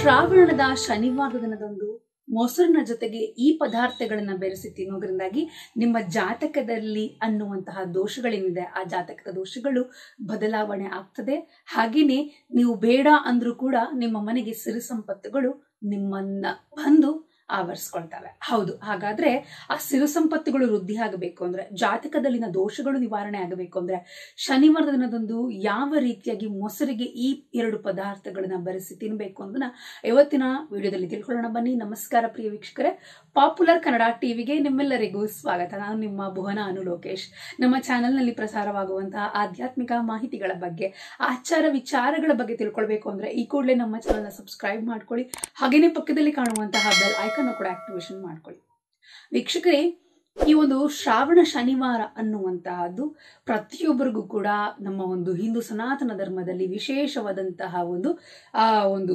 ಶ್ರಾವಣದ ಶನಿವಾರದ ದಿನದಂದು ಮೊಸರಿನ ಜೊತೆಗೆ ಈ ಪದಾರ್ಥಗಳನ್ನ ಬೆರೆಸಿ ತಿನ್ನೋದ್ರಿಂದಾಗಿ ನಿಮ್ಮ ಜಾತಕದಲ್ಲಿ ಅನ್ನುವಂತಹ ದೋಷಗಳೇನಿದೆ ಆ ಜಾತಕದ ದೋಷಗಳು ಬದಲಾವಣೆ ಆಗ್ತದೆ ಹಾಗೇನೆ ನೀವು ಬೇಡ ಅಂದ್ರೂ ಕೂಡ ನಿಮ್ಮ ಮನೆಗೆ ಸಿರಿ ಸಂಪತ್ತುಗಳು ನಿಮ್ಮನ್ನ ಬಂದು ಆವರಿಸ್ಕೊಳ್ತವೆ ಹೌದು ಹಾಗಾದ್ರೆ ಆ ಸಿರು ಸಂಪತ್ತುಗಳು ವೃದ್ಧಿ ಆಗಬೇಕು ಅಂದ್ರೆ ಜಾತಕದಲ್ಲಿನ ದೋಷಗಳು ನಿವಾರಣೆ ಆಗಬೇಕು ಅಂದ್ರೆ ಶನಿವಾರದ ದಿನದಂದು ಯಾವ ರೀತಿಯಾಗಿ ಮೊಸರಿಗೆ ಈ ಎರಡು ಪದಾರ್ಥಗಳನ್ನ ಬೆರೆಸಿ ತಿನ್ಬೇಕು ಅನ್ನೋದನ್ನ ಇವತ್ತಿನ ವಿಡಿಯೋದಲ್ಲಿ ತಿಳ್ಕೊಳ್ಳೋಣ ಬನ್ನಿ ನಮಸ್ಕಾರ ಪ್ರಿಯ ವೀಕ್ಷಕರೇ ಪಾಪ್ಯುಲರ್ ಕನ್ನಡ ಟಿವಿಗೆ ನಿಮ್ಮೆಲ್ಲರಿಗೂ ಸ್ವಾಗತ ನಾನು ನಿಮ್ಮ ಭುವನ ಅನು ಲೋಕೇಶ್ ನಮ್ಮ ಚಾನೆಲ್ನಲ್ಲಿ ಪ್ರಸಾರವಾಗುವಂತಹ ಆಧ್ಯಾತ್ಮಿಕ ಮಾಹಿತಿಗಳ ಬಗ್ಗೆ ಆಚಾರ ವಿಚಾರಗಳ ಬಗ್ಗೆ ತಿಳ್ಕೊಳ್ಬೇಕು ಅಂದ್ರೆ ಈ ಕೂಡಲೇ ನಮ್ಮ ಚಾನೆಲ್ನ ಸಬ್ಸ್ಕ್ರೈಬ್ ಮಾಡ್ಕೊಳ್ಳಿ ಹಾಗೇನೆ ಪಕ್ಕದಲ್ಲಿ ಕಾಣುವಂತಹ ಬೆಲ್ ಐಕನ್ ಕೂಡ ಆಕ್ಟಿವೇಶನ್ ಮಾಡ್ಕೊಳ್ಳಿ ವೀಕ್ಷಕರೇ ಈ ಒಂದು ಶ್ರಾವಣ ಶನಿವಾರ ಅನ್ನುವಂತಹದ್ದು ಪ್ರತಿಯೊಬ್ಬರಿಗೂ ಕೂಡ ನಮ್ಮ ಒಂದು ಹಿಂದೂ ಸನಾತನ ಧರ್ಮದಲ್ಲಿ ವಿಶೇಷವಾದಂತಹ ಒಂದು ಆ ಒಂದು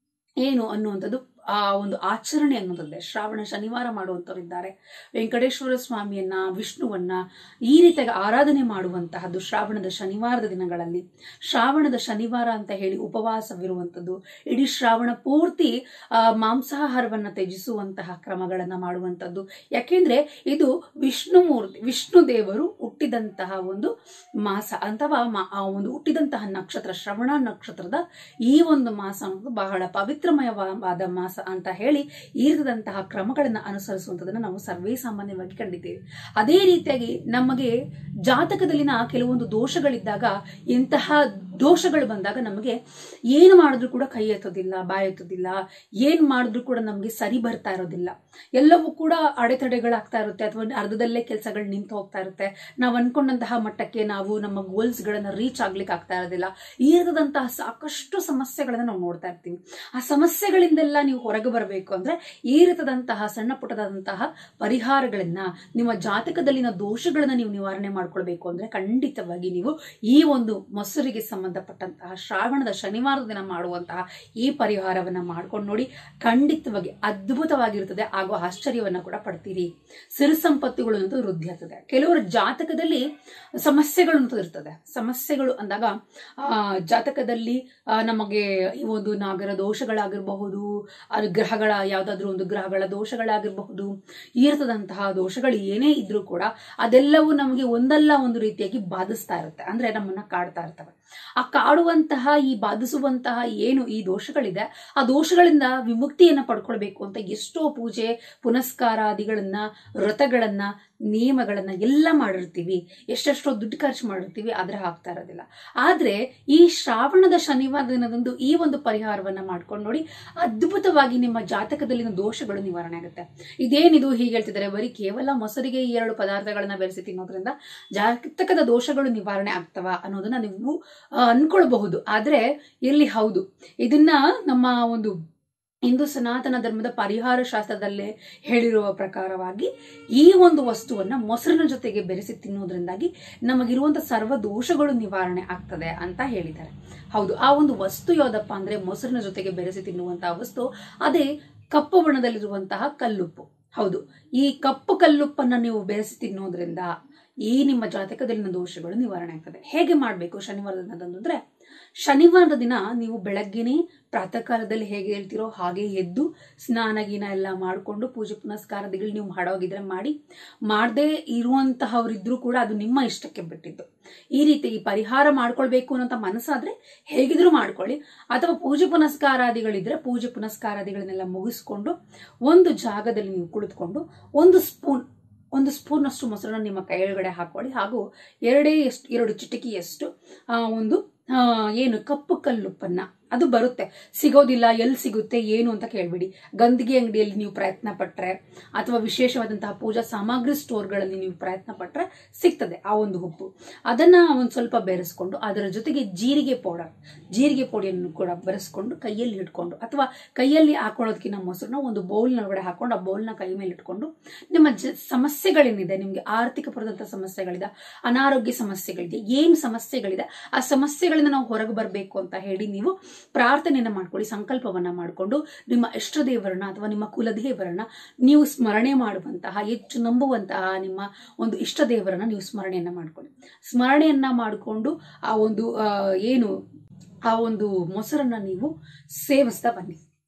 ಏನು ಅನ್ನುವಂಥದ್ದು ಆ ಒಂದು ಆಚರಣೆ ಅನ್ನೋದಿದೆ ಶ್ರಾವಣ ಶನಿವಾರ ಮಾಡುವಂಥವರಿದ್ದಾರೆ ವೆಂಕಟೇಶ್ವರ ಸ್ವಾಮಿಯನ್ನ ವಿಷ್ಣುವನ್ನ ಈ ರೀತಿಯಾಗಿ ಆರಾಧನೆ ಮಾಡುವಂತಹದ್ದು ಶ್ರಾವಣದ ಶನಿವಾರದ ದಿನಗಳಲ್ಲಿ ಶ್ರಾವಣದ ಶನಿವಾರ ಅಂತ ಹೇಳಿ ಉಪವಾಸವಿರುವಂಥದ್ದು ಇಡೀ ಶ್ರಾವಣ ಪೂರ್ತಿ ಆ ಮಾಂಸಾಹಾರವನ್ನ ತ್ಯಜಿಸುವಂತಹ ಕ್ರಮಗಳನ್ನ ಮಾಡುವಂಥದ್ದು ಯಾಕೆಂದ್ರೆ ಇದು ವಿಷ್ಣು ಮೂರ್ತಿ ವಿಷ್ಣು ದೇವರು ಹುಟ್ಟಿದಂತಹ ಒಂದು ಮಾಸ ಅಥವಾ ಮಾ- ಆ ಒಂದು ಹುಟ್ಟಿದಂತಹ ನಕ್ಷತ್ರ ಶ್ರವಣ ನಕ್ಷತ್ರದ ಈ ಒಂದು ಮಾಸ ಅನ್ನೋದು ಬಹಳ ಪವಿತ್ರಮಯವಾದ ಮಾಸ ಅಂತ ಹೇಳಿ ಈ ರೀತಿಯಾದಂತಹ ಕ್ರಮಗಳನ್ನ ಅನುಸರಿಸುವಂತದನ್ನ ನಾವು ಸರ್ವೇ ಸಾಮಾನ್ಯವಾಗಿ ಕಂಡಿದ್ದೇವೆ ಅದೇ ರೀತಿಯಾಗಿ ನಮಗೆ ಜಾತಕದಲ್ಲಿನ ಕೆಲವೊಂದು ದೋಷಗಳಿದ್ದಾಗ ಇಂತಹ ದೋಷಗಳು ಬಂದಾಗ ನಮಗೆ ಏನು ಮಾಡಿದ್ರು ಕೂಡ ಕೈ ಎತ್ತೋದಿಲ್ಲ ಬಾಯಿ ಎತ್ತೋದಿಲ್ಲ ಏನ್ ಮಾಡಿದ್ರು ಕೂಡ ನಮಗೆ ಸರಿ ಬರ್ತಾ ಇರೋದಿಲ್ಲ ಎಲ್ಲವೂ ಕೂಡ ಅಡೆತಡೆಗಳಾಗ್ತಾ ಇರುತ್ತೆ ಅಥವಾ ಅರ್ಧದಲ್ಲೇ ಕೆಲಸಗಳು ನಿಂತು ಹೋಗ್ತಾ ಇರುತ್ತೆ ನಾವು ಅನ್ಕೊಂಡಂತಹ ಮಟ್ಟಕ್ಕೆ ನಾವು ನಮ್ಮ ಗೋಲ್ಸ್ ಗಳನ್ನ ರೀಚ್ ಆಗ್ಲಿಕ್ಕೆ ಆಗ್ತಾ ಇರೋದಿಲ್ಲ ಈ ರೀತಿಯಾದಂತಹ ಸಾಕಷ್ಟು ಸಮಸ್ಯೆಗಳನ್ನ ನಾವು ನೋಡ್ತಾ ಇರ್ತೀವಿ ಆ ಸಮಸ್ಯೆಗಳಿಂದೆಲ್ಲ ನೀವು ಹೊರಗೆ ಬರಬೇಕು ಅಂದ್ರೆ ಈ ರೀತಿಯಾದಂತಹ ಸಣ್ಣ ಪುಟ್ಟದಾದಂತಹ ಪರಿಹಾರಗಳನ್ನ ನಿಮ್ಮ ಜಾತಕದಲ್ಲಿನ ದೋಷಗಳನ್ನ ನೀವು ನಿವಾರಣೆ ಮಾಡ್ಕೊಳ್ಬೇಕು ಅಂದ್ರೆ ಖಂಡಿತವಾಗಿ ನೀವು ಈ ಒಂದು ಮೊಸರಿಗೆ ಸಂಬಂಧಪಟ್ಟಂತಹ ಶ್ರಾವಣದ ಶನಿವಾರದ ದಿನ ಮಾಡುವಂತಹ ಈ ಪರಿಹಾರವನ್ನ ಮಾಡ್ಕೊಂಡು ನೋಡಿ ಖಂಡಿತವಾಗಿ ಅದ್ಭುತವಾಗಿರುತ್ತದೆ ಹಾಗೂ ಆಶ್ಚರ್ಯವನ್ನ ಕೂಡ ಪಡ್ತೀರಿ ಸಿರು ಸಂಪತ್ತುಗಳು ಅನ್ನೋದು ವೃದ್ಧಿ ಆಗ್ತದೆ ಕೆಲವರ ಜಾತಕದಲ್ಲಿ ಸಮಸ್ಯೆಗಳು ಅಂತ ಇರ್ತದೆ ಸಮಸ್ಯೆಗಳು ಅಂದಾಗ ಆ ಜಾತಕದಲ್ಲಿ ಆ, ನಮಗೆ ಈ ಒಂದು ನಾಗರ ದೋಷಗಳಾಗಿರಬಹುದು ಆ ಗ್ರಹಗಳ ಯಾವ್ದಾದ್ರು ಒಂದು ಗ್ರಹಗಳ ದೋಷಗಳಾಗಿರಬಹುದು ಈ ರೀತಿಯಾದಂತಹ ದೋಷಗಳು ಏನೇ ಇದ್ರೂ ಕೂಡ ಅದೆಲ್ಲವೂ ನಮಗೆ ಒಂದಲ್ಲ ಒಂದು ರೀತಿಯಾಗಿ ಬಾಧಿಸ್ತಾ ಇರುತ್ತೆ ಅಂದ್ರೆ ನಮ್ಮನ್ನ ಕಾಡ್ತಾ ಇರ್ತವೆ ಆ ಕಾಡುವಂತಹ ಈ ಬಾಧಿಸುವಂತಹ ಏನು ಈ ದೋಷಗಳಿದೆ ಆ ದೋಷಗಳಿಂದ ವಿಮುಕ್ತಿಯನ್ನ ಪಡ್ಕೊಳ್ಬೇಕು ಅಂತ ಎಷ್ಟೋ ಪೂಜೆ ಪುನಸ್ಕಾರಾದಿಗಳನ್ನ ವ್ರತಗಳನ್ನ ನಿಯಮಗಳನ್ನ ಎಲ್ಲ ಮಾಡಿರ್ತೀವಿ ಎಷ್ಟೆಷ್ಟೋ ದುಡ್ಡು ಖರ್ಚು ಮಾಡಿರ್ತೀವಿ ಆದ್ರೆ ಆಗ್ತಾ ಇರೋದಿಲ್ಲ ಆದ್ರೆ ಈ ಶ್ರಾವಣದ ಶನಿವಾರ ದಿನದಂದು ಈ ಒಂದು ಪರಿಹಾರವನ್ನ ಮಾಡ್ಕೊಂಡು ನೋಡಿ ಅದ್ಭುತವಾಗಿ ನಿಮ್ಮ ಜಾತಕದಲ್ಲಿನ ದೋಷಗಳು ನಿವಾರಣೆ ಆಗುತ್ತೆ ಇದೇನಿದು ಹೀಗೆ ಹೇಳ್ತಿದ್ದಾರೆ ಬರೀ ಕೇವಲ ಮೊಸರಿಗೆ ಈ ಎರಡು ಪದಾರ್ಥಗಳನ್ನ ಬೆರೆಸಿ ತಿನ್ನೋದ್ರಿಂದ ಜಾತಕದ ದೋಷಗಳು ನಿವಾರಣೆ ಆಗ್ತವ ಅನ್ನೋದನ್ನ ನೀವು ಆ, ಅನ್ಕೊಳ್ಬಹುದು ಆದ್ರೆ ಇಲ್ಲಿ ಹೌದು ಇದನ್ನ ನಮ್ಮ ಒಂದು ಹಿಂದೂ ಸನಾತನ ಧರ್ಮದ ಪರಿಹಾರ ಶಾಸ್ತ್ರದಲ್ಲೇ ಹೇಳಿರುವ ಪ್ರಕಾರವಾಗಿ ಈ ಒಂದು ವಸ್ತುವನ್ನ ಮೊಸರಿನ ಜೊತೆಗೆ ಬೆರೆಸಿ ತಿನ್ನೋದ್ರಿಂದಾಗಿ ನಮಗಿರುವಂತ ಸರ್ವ ದೋಷಗಳು ನಿವಾರಣೆ ಆಗ್ತದೆ ಅಂತ ಹೇಳಿದ್ದಾರೆ ಹೌದು ಆ ಒಂದು ವಸ್ತು ಯಾವ್ದಪ್ಪ ಅಂದ್ರೆ ಮೊಸರಿನ ಜೊತೆಗೆ ಬೆರೆಸಿ ತಿನ್ನುವಂತಹ ವಸ್ತು ಅದೇ ಕಪ್ಪು ಬಣ್ಣದಲ್ಲಿರುವಂತಹ ಕಲ್ಲುಪ್ಪು ಹೌದು ಈ ಕಪ್ಪು ಕಲ್ಲುಪ್ಪನ್ನ ನೀವು ಬೆರೆಸಿ ತಿನ್ನೋದ್ರಿಂದ ಈ ನಿಮ್ಮ ಜಾತಕದಲ್ಲಿನ ದೋಷಗಳು ನಿವಾರಣೆ ಆಗ್ತದೆ ಹೇಗೆ ಮಾಡಬೇಕು ಶನಿವಾರದ ದಿನದಂದು ಅಂದ್ರೆ ಶನಿವಾರದ ದಿನ ನೀವು ಬೆಳಗ್ಗೆನೆ ಪ್ರಾತಃ ಕಾಲದಲ್ಲಿ ಹೇಗೆ ಹೇಳ್ತಿರೋ ಹಾಗೆ ಎದ್ದು ಸ್ನಾನ ಗೀನ ಎಲ್ಲ ಮಾಡಿಕೊಂಡು ಪೂಜೆ ಪುನಸ್ಕಾರದಿಗಳು ನೀವು ಮಾಡೋಗಿದ್ರೆ ಮಾಡಿ ಮಾಡದೇ ಇರುವಂತಹವರಿದ್ರೂ ಕೂಡ ಅದು ನಿಮ್ಮ ಇಷ್ಟಕ್ಕೆ ಬಿಟ್ಟಿದ್ದು ಈ ರೀತಿ ಈ ಪರಿಹಾರ ಮಾಡ್ಕೊಳ್ಬೇಕು ಅನ್ನೋಂಥ ಮನಸ್ಸಾದ್ರೆ ಹೇಗಿದ್ರು ಮಾಡ್ಕೊಳ್ಳಿ ಅಥವಾ ಪೂಜೆ ಪುನಸ್ಕಾರಾದಿಗಳಿದ್ರೆ ಪೂಜೆ ಪುನಸ್ಕಾರಾದಿಗಳನ್ನೆಲ್ಲ ಮುಗಿಸ್ಕೊಂಡು ಒಂದು ಜಾಗದಲ್ಲಿ ನೀವು ಕುಳಿತುಕೊಂಡು ಒಂದು ಸ್ಪೂನ್ ಒಂದು ಸ್ಪೂನ್ ಅಷ್ಟು ಮೊಸರನ್ನ ನಿಮ್ಮ ಕೈ ಒಳಗಡೆ ಹಾಕೊಳ್ಳಿ ಹಾಗೂ ಎರಡೇ ಎಷ್ಟು ಎರಡು ಚಿಟಿಕೆಯಷ್ಟು ಆ, ಒಂದು ಆ, ಏನು ಕಪ್ಪು ಕಲ್ಲುಪ್ಪನ್ನ ಅದು ಬರುತ್ತೆ ಸಿಗೋದಿಲ್ಲ ಎಲ್ಲಿ ಸಿಗುತ್ತೆ ಏನು ಅಂತ ಕೇಳ್ಬಿಡಿ ಗಂದಿಗೆ ಅಂಗಡಿಯಲ್ಲಿ ನೀವು ಪ್ರಯತ್ನ ಪಟ್ರೆ ಅಥವಾ ವಿಶೇಷವಾದಂತಹ ಪೂಜಾ ಸಾಮಗ್ರಿ ಸ್ಟೋರ್ಗಳಲ್ಲಿ ನೀವು ಪ್ರಯತ್ನ ಪಟ್ರೆ ಸಿಗ್ತದೆ ಆ ಒಂದು ಉಪ್ಪು ಅದನ್ನ ಒಂದು ಸ್ವಲ್ಪ ಬೆರೆಸ್ಕೊಂಡು ಅದರ ಜೊತೆಗೆ ಜೀರಿಗೆ ಪೌಡರ್ ಜೀರಿಗೆ ಪುಡಿಯನ್ನು ಕೂಡ ಬೆರೆಸ್ಕೊಂಡು ಕೈಯಲ್ಲಿ ಇಟ್ಕೊಂಡು ಅಥವಾ ಕೈಯಲ್ಲಿ ಹಾಕೊಳ್ಳೋದಕ್ಕಿಂತ ಮೊಸರನ್ನ ಒಂದು ಬೌಲ್ನೊಳಗಡೆ ಹಾಕೊಂಡು ಆ ಬೌಲ್ನ ಕೈ ಮೇಲೆ ಇಟ್ಕೊಂಡು ನಿಮ್ಮ ಜ ಸಮಸ್ಯೆಗಳೇನಿದೆ ನಿಮಗೆ ಆರ್ಥಿಕ ಪರದಂತ ಸಮಸ್ಯೆಗಳಿದೆ ಅನಾರೋಗ್ಯ ಸಮಸ್ಯೆಗಳಿದೆ ಏನ್ ಸಮಸ್ಯೆಗಳಿದೆ ಆ ಸಮಸ್ಯೆಗಳಿಂದ ನಾವು ಹೊರಗೆ ಬರಬೇಕು ಅಂತ ಹೇಳಿ ನೀವು ಪ್ರಾರ್ಥನೆಯನ್ನ ಮಾಡ್ಕೊಳ್ಳಿ ಸಂಕಲ್ಪವನ್ನ ಮಾಡಿಕೊಂಡು ನಿಮ್ಮ ಇಷ್ಟ ದೇವರನ್ನ ಅಥವಾ ನಿಮ್ಮ ಕುಲದೇವರನ್ನ ನೀವು ಸ್ಮರಣೆ ಮಾಡುವಂತಹ ಹೆಚ್ಚು ನಂಬುವಂತಹ ನಿಮ್ಮ ಒಂದು ಇಷ್ಟ ದೇವರನ್ನ ನೀವು ಸ್ಮರಣೆಯನ್ನ ಮಾಡ್ಕೊಳ್ಳಿ ಸ್ಮರಣೆಯನ್ನ ಮಾಡಿಕೊಂಡು ಆ ಒಂದು ಆ, ಏನು ಆ ಒಂದು ಮೊಸರನ್ನ ನೀವು ಸೇವಿಸ್ತಾ ಬನ್ನಿ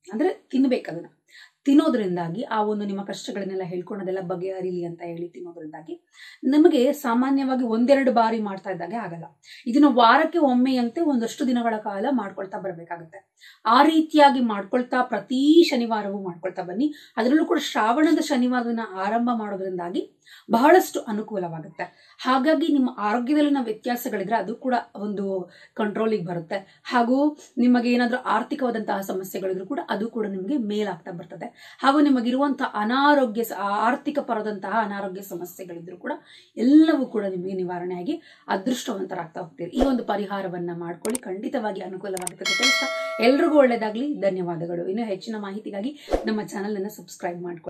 ಅಂದ್ರೆ ತಿನ್ಬೇಕು ಅದನ್ನ ತಿನ್ನೋದ್ರಿಂದಾಗಿ ಆ ಒಂದು ನಿಮ್ಮ ಕಷ್ಟಗಳನ್ನೆಲ್ಲ ಹೇಳ್ಕೊಳೋದೆಲ್ಲ ಬಗೆಹರಿಲಿ ಅಂತ ಹೇಳಿ ತಿನ್ನೋದ್ರಿಂದಾಗಿ ನಮಗೆ ಸಾಮಾನ್ಯವಾಗಿ ಒಂದೆರಡು ಬಾರಿ ಮಾಡ್ತಾ ಇದ್ದಾಗೆ ಆಗಲ್ಲ ಇದನ್ನ ವಾರಕ್ಕೆ ಒಮ್ಮೆಯಂತೆ ಒಂದಷ್ಟು ದಿನಗಳ ಕಾಲ ಮಾಡ್ಕೊಳ್ತಾ ಬರಬೇಕಾಗುತ್ತೆ ಆ ರೀತಿಯಾಗಿ ಮಾಡ್ಕೊಳ್ತಾ ಪ್ರತಿ ಶನಿವಾರವೂ ಮಾಡ್ಕೊಳ್ತಾ ಬನ್ನಿ ಅದರಲ್ಲೂ ಕೂಡ ಶ್ರಾವಣದ ಶನಿವಾರದನ್ನ ಆರಂಭ ಮಾಡೋದ್ರಿಂದಾಗಿ ಬಹಳಷ್ಟು ಅನುಕೂಲವಾಗುತ್ತೆ ಹಾಗಾಗಿ ನಿಮ್ಮ ಆರೋಗ್ಯದಲ್ಲಿನ ವ್ಯತ್ಯಾಸಗಳಿದ್ರೆ ಅದು ಕೂಡ ಒಂದು ಕಂಟ್ರೋಲಿಗೆ ಬರುತ್ತೆ ಹಾಗೂ ನಿಮಗೆ ಏನಾದರೂ ಆರ್ಥಿಕವಾದಂತಹ ಸಮಸ್ಯೆಗಳಿದ್ರು ಕೂಡ ಅದು ಕೂಡ ನಿಮಗೆ ಮೇಲಾಗ್ತಾ ಬರ್ತದೆ ಹಾಗೂ ನಿಮಗಿರುವಂತಹ ಅನಾರೋಗ್ಯ ಸ- ಆರ್ಥಿಕ ಪರದಂತಹ ಅನಾರೋಗ್ಯ ಸಮಸ್ಯೆಗಳಿದ್ರು ಕೂಡ ಎಲ್ಲವೂ ಕೂಡ ನಿಮಗೆ ನಿವಾರಣೆಯಾಗಿ ಅದೃಷ್ಟವಂತರಾಗ್ತಾ ಹೋಗ್ತೀರಿ ಈ ಒಂದು ಪರಿಹಾರವನ್ನ ಮಾಡ್ಕೊಳ್ಳಿ ಖಂಡಿತವಾಗಿ ಅನುಕೂಲವಾಗುತ್ತೆ ಅಂತ ತಿಳಿಸ್ತಾ ಎಲ್ರಿಗೂ ಒಳ್ಳೇದಾಗ್ಲಿ ಧನ್ಯವಾದಗಳು ಇನ್ನು ಹೆಚ್ಚಿನ ಮಾಹಿತಿಗಾಗಿ ನಮ್ಮ ಚಾನಲ್ ಅನ್ನು ಸಬ್ಸ್ಕ್ರೈಬ್ ಮಾಡ್ಕೊಳ್ಳಿ